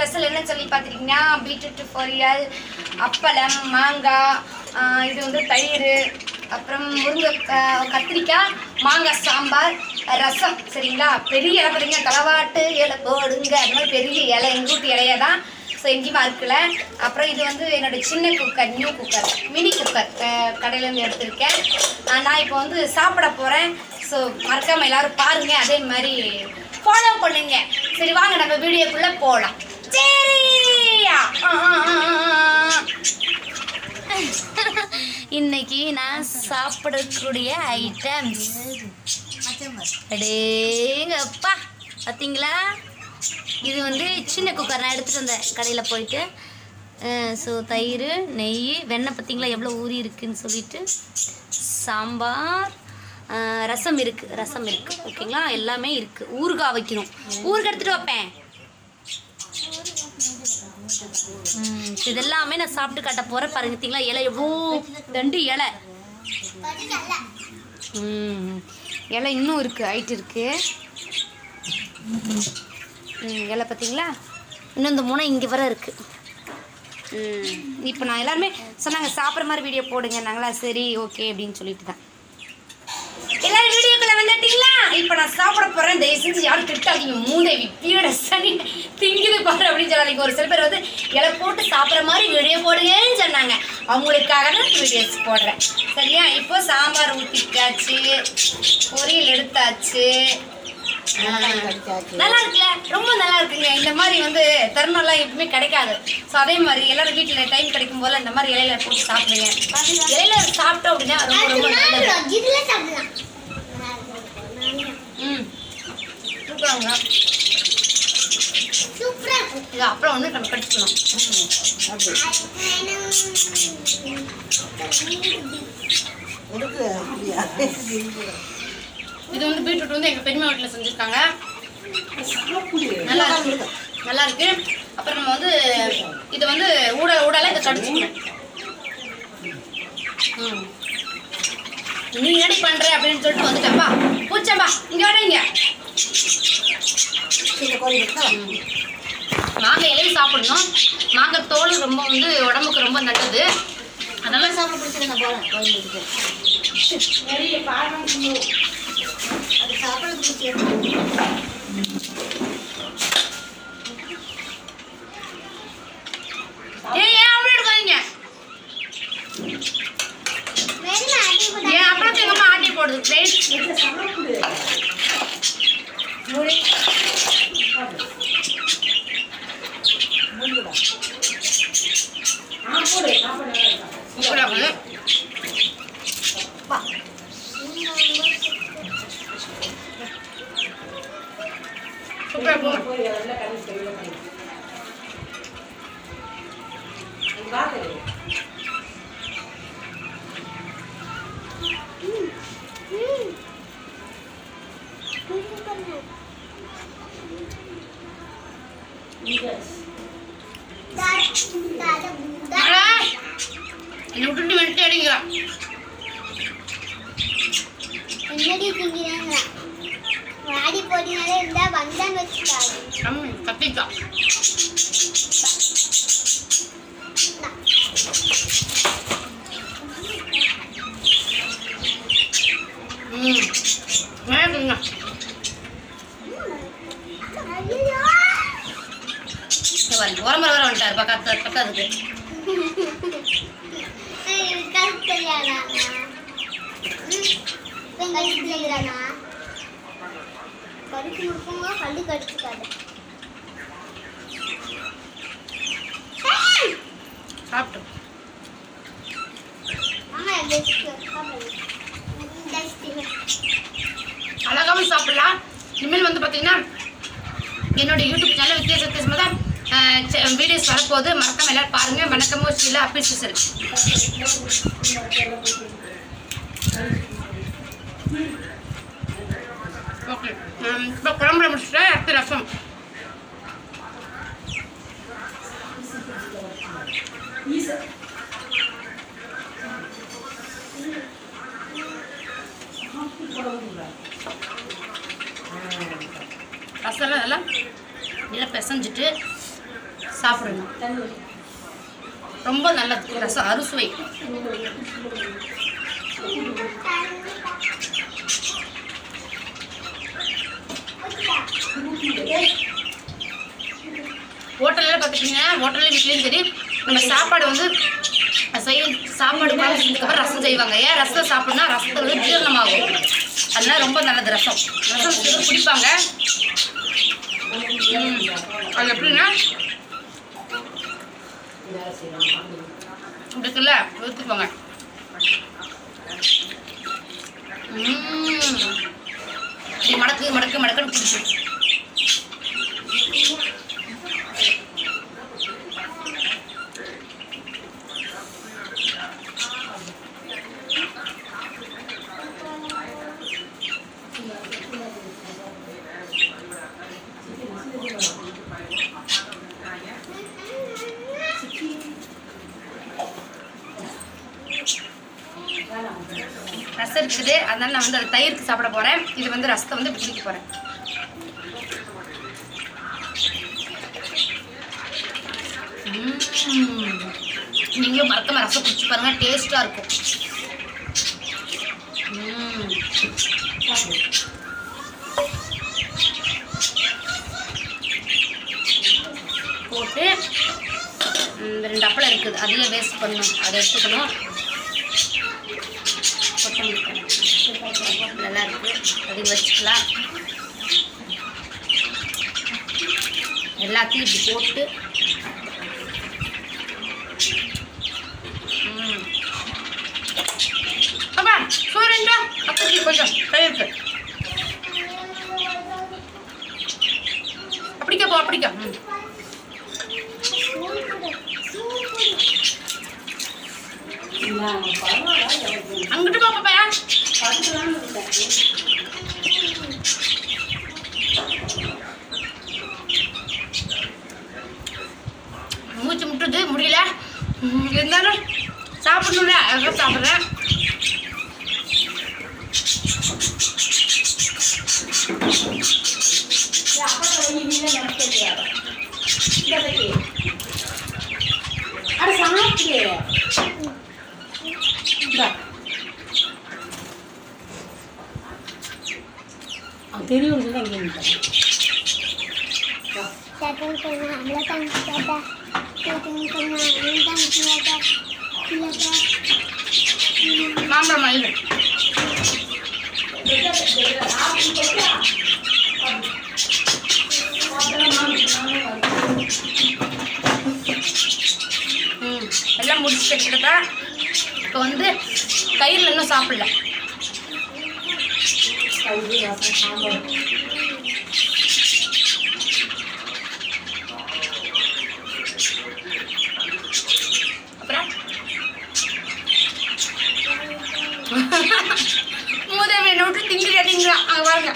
Special என்னன்னு சொல்லி பார்த்துட்டிங்கன்னா பீட்ரூட் பொரியல் அப்பளம் மாங்காய் ஆஹ் இது வந்து தயிர் அப்புறம் முருங்கை ஆஹ் கத்திரிக்காய் மாங்காய் சாம்பார் ரசம் சரிங்களா பெரிய இலை பார்த்தீங்கன்னா தலவாட்டு இலை போடுங்க அது மாதிரி பெரிய இலை எங்கள் வீட்டு இலையை தான் ஸோ எங்கேயுமா இருக்குல்ல அப்புறம் இது வந்து என்னோட சின்ன cooker new cooker mini cooker கடையிலேருந்து எடுத்திருக்கேன் ஆஹ் நான் இப்போ வந்து சாப்பிட போகிறேன் ஸோ மறக்காமல் எல்லாரும் பாருங்க அதே மாதிரி ஃபாலோ பண்ணுங்க சரி வாங்க நம்ம வீடியோக்குள்ளே போகலாம் சரியா ஆ, ஆ, ஆ, ஆ. இன்னைக்கு நான் சாப்பிடக்கூடிய ஐட்டம்ஸ் அடேங்கப்பா பார்த்தீங்களா இது வந்து சின்ன குக்கர் நான் எடுத்துகிட்டு வந்தேன் கடையில் போயிட்டு ஸோ தயிர் நெய் வெண்ணெய் பார்த்தீங்களா எவ்வளோ ஊறி இருக்குன்னு சொல்லிட்டு சாம்பார் அஹ், ரசம் இருக்குது ரசம் இருக்குது ஓகேங்களா எல்லாமே இருக்குது ஊறுகாய் வைக்கணும் ஊறுகாய் எடுத்துகிட்டு வைப்பேன் ம், இது எல்லாமே நான் சாப்பிட்டு காட்ட போகிறேன் பாருங்க பார்த்தீங்களா இலை எவ்வளோ ரெண்டு இலை ம் இலை இன்னும் இருக்குது ஹைட் இருக்குது ம் இலை பார்த்தீங்களா இன்னும் இந்த முனை இங்கே வர இருக்குது ம் இப்போ நான் எல்லாருமே சொன்னாங்க சாப்பிட்ற மாதிரி வீடியோ போடுங்க நாங்களா சரி ஓகே அப்படின்னு சொல்லிட்டு தான் எல்லாரும் வீடியோக்குள்ள வந்துட்டீங்களா இப்போ நான் சாப்பிட போறேன் தயவு செஞ்சு யாரும் திட்டாதீங்க மூதேவி பீட சனி திங்குது பாரு அப்படின்னு சொல்லாதீங்க ஒரு சில பேர் வந்து இலை போட்டு சாப்பிட்ற மாதிரி வீடியோ போடுங்கன்னு சொன்னாங்க அவங்களுக்காக தான் வீடியோஸ் போடுறேன் சரியா இப்போ சாம்பார் ஊற்றிக்காச்சு பொரியல் எடுத்தாச்சு ஆ, நல்லா இருக்குல்ல ரொம்ப நல்லா இருக்குங்க இந்த மாதிரி வந்து தருணம்லாம் எப்பவுமே கிடைக்காது ஸோ அதே மாதிரி எல்லாரும் வீட்டில் டைம் கிடைக்கும் போல இந்த மாதிரி இலையில போட்டு சாப்பிடுங்க இலையில சாப்பிட்டோம் அப்படின்னா ரொம்ப ரொம்ப நல்லது இதுல சாப்பிடலாம் ம் சூப்பராங்க சூப்பரா இது அப்புறம் வந்து நம்ம கடிச்சுக்கணும் இது வந்து பீட்ரூட் வந்து எங்கள் பெரியம்மா வீட்டில் செஞ்சுருக்காங்க நல்லா இருக்கு நல்லா இருக்கு அப்புறம் நம்ம வந்து இது வந்து ஊட ஊடால இதை கடிச்சுக்கணும் ம் நீ என்னடி பண்ற அப்படின்னு சொல்லிட்டு வந்துட்டப்பா பூச்சம்பா இங்க வரீங்க மாங்காய் இலையும் சாப்பிடணும் மாங்காய் தோல் ரொம்ப வந்து உடம்புக்கு ரொம்ப நல்லது அதெல்லாம் சாப்பிட பிடிச்சிருங்க போல கோயிலுக்கு அது சாப்பிட பிடிச்சிருக்கு ஏய் ஏன் அப்படி எடுக்காதீங்க ஏன் அப்புறம் எங்க அம்மா ஆட்டி போடுது வெயிட் சூப்பரா இருக்கு. சூப்பரா இருக்கு. அடா, என்னை விட்டுட்டு வந்துட்டு அடிக்கிறா என்னடி திங்கிறாங்க வாடி போட்டினாலே இருந்தா வந்தான்னு வச்சுக்காது ம், கத்திரிக்காய் ம் வேணுங்க ஐயோ வர வர வர வந்துட்டார் பக்கத்து பக்கத்துக்கு கருத்து தெரியாதாண்ணா கருத்து தெரியாதாண்ணா கருத்து முழுக்கங்க கல்லு கடிச்சுக்காது சாப்பிட்டு ஆமா பெஸ்ட் சாப்பிடுங்க அழகாவும் சாப்பிடலாம் இனிமேல் வந்து பார்த்தீங்கன்னா என்னோட யூடியூப் சேனல் வித்தியாச வித்தியாசமாக தான் வீடியோஸ் வரப்போகுது மறக்காம எல்லாரும் பாருங்க வணக்கமோ ஸ்ரீலா அபிஷியல் ஓகே இப்போ குழம்புல முடிச்சுட்டேன் அடுத்து ரசம் ரசம்லாம் நல்லா நல்லா பிசைஞ்சிட்டு சாப்பிடணும் ரொம்ப நல்லது ரசம் அறுசுவை ஹோட்டலில் பார்த்துக்கிட்டிங்கன்னா ஹோட்டலில் வீட்லேயும் சரி நம்ம சாப்பாடு வந்து செய்ய சாப்பாடு அதுக்கப்புறம் ரசம் செய்வாங்க ஏன் ரசம் சாப்பிட்னா ரசத்தை வந்து ஜீரணமாகும் அதனால ரொம்ப நல்லது ரசம் ரசம் சிலர் குடிப்பாங்க ம், அது எப்படின்னா இப்படி இருக்குல்ல ஊற்றிப்பாங்க இப்படி மடக்கு மடக்கு மடக்குன்னு குடிச்சு ரசம் இருக்குது அதனால நான் வந்து அதை தயிருக்கு சாப்பிட போறேன் இது வந்து ரசத்தை வந்து இப்படி குடிக்க போறேன் உம். நீங்களும் மறக்காம ரசம் குடிச்சு பாருங்க டேஸ்டா இருக்கும் உம். போட்டு உம், இந்த ரெண்டு அப்பளம் இருக்குது அதையே வேஸ்ட் பண்ணணும் அதை எடுத்துக்கணும் கொத்தமல்லி நல்லா இருக்கு அதையும் வச்சுக்கலாம் எல்லாத்தையும் இப்படி போட்டு ம். அப்பா சூரண்டா அப்படி கொஞ்சம் கையிருக்கு அப்படிக்க போ அப்படிக்க ம் அங்கிட்டு போ பாப்பா மூச்சு முட்டுது முடியல ம், இருந்தாலும் சாப்பிடணும்ல அதான் சாப்பிட்றேன் அட சாப்பிடு இந்தா. அவன் தெரியும் சொல்லி அங்கே நின்னுட்டான். सेटिंग करना हमला तंग किया था सेटिंग करना हमला तंग किया था किया था மாம்பழம் இது ம் எல்லாம் முடிச்சுட்டு கிட்டத்தட்ட இப்போ வந்து கயிறில் இன்னும் சாப்பிடல கழுவி ரசம் சாம்பார் அப்புறம் மூதேவி என்னை விட்டு திங்கிறியா திங்கிறான் அங்கே பாருங்க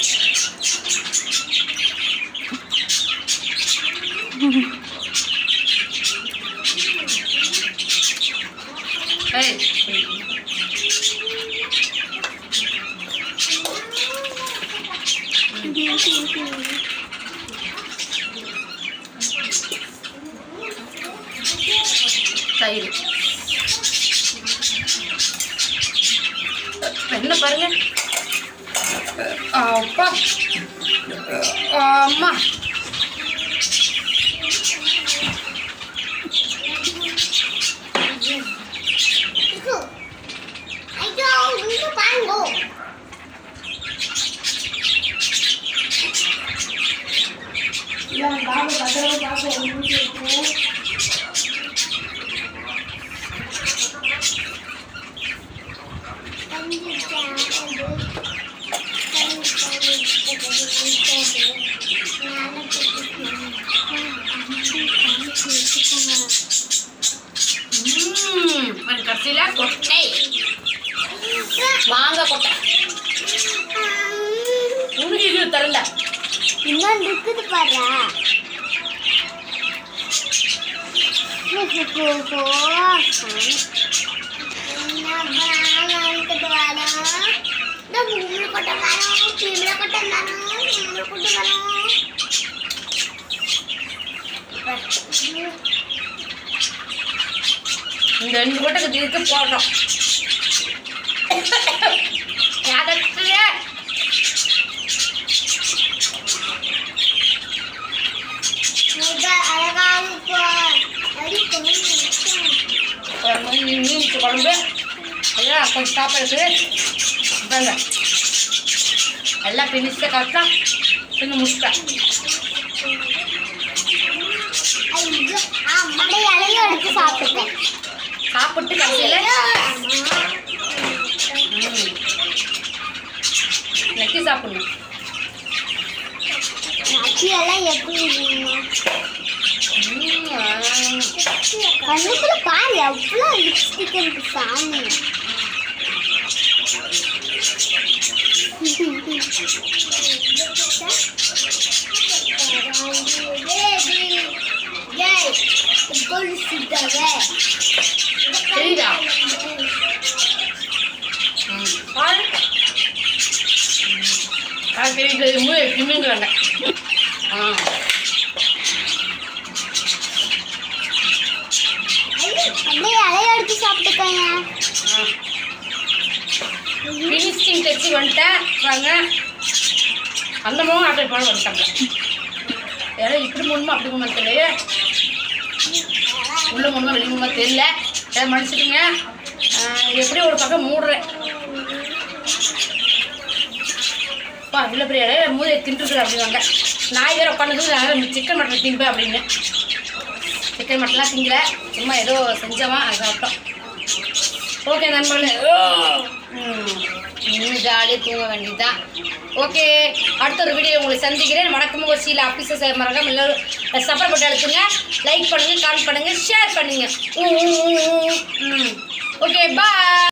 ஏய் தயிர் என்ன பாருங்க அப்பா அம்மா देखो ஐயோ இங்க பாருங்க இல்லை பாபு பத்திரமா பார்த்து ஒரு மூச்சு இருக்கு ம் அது கடைசியில் கொட்டை வாங்க கொட்டை உனக்கு இது திறந்த இன்னொன்று இருக்குது பாரு ரெண்டு மட்டும் இருக்கு போடுறோம் அதற்கு மிக அழகாக இப்போ அடி கொண்டு மீன் மீன் குழம்பு எல்லாம் கொஞ்சம் சாப்பிட்றது இதாங்க எல்லாம் பினிஷ்டாக கரெக்டாக கொஞ்சம் முடிச்சிட்டேன் ஐயோ அம்மாடி இலையும் எடுத்து சாப்பிட்டேன் சாப்பிட்டு கடைசியில் நக்கி சாப்பிடணும் நக்கி எல்லாம் எப்படி இருக்குங்க? ம், கண்ணுக்குள்ள பாரு எவ்வளோ லிப்ஸ்டிக் இருக்கு சாமி தெரியுதா? ம். பாரு. ஆ, தெரியுது மூணு திமிங்குறாங்க ஆ அப்படியே இலைய எடுத்து சாப்பிட்டுக்கோங்க ஃபினிஷிங் தைச்சி வந்துட்டேன் வாங்க அந்த முகம் ஆட்டை போட வந்துட்டாங்க ஏன்னா இப்படி முன்னுமா அப்படி முன்னுமா தெரியலையே உள்ள முன்னுமா வெளி முன்னுமா தெரியல ஏதாவது மன்னிச்சுட்டுங்க எப்படி ஒரு பக்கம் மூடுறேன் பா இவ்வளோ பெரிய இலையில மூதையை தின்றுக்குற அப்படிவாங்க நாய் வேறு உட்காந்து சிக்கன் மட்டன் தின்பேன் அப்படின்னு சிக்கன் மட்டன்லாம் திங்கல சும்மா ஏதோ செஞ்சோமா அது சாப்பிட்டோம் ஓகே நண்பர்களே இன்னும் ஜாலியாக தூங்க வேண்டியதுதான் ஓகே அடுத்த ஒரு வீடியோ உங்களை சந்திக்கிறேன் வணக்கம் ஒரு சீல ஆஃபீஸை மறக்காம எல்லாரும் சப்போர்ட் பண்ணி அழுத்துங்க லைக் பண்ணுங்க கால் பண்ணுங்க ஷேர் பண்ணுங்க ஓகே பாய்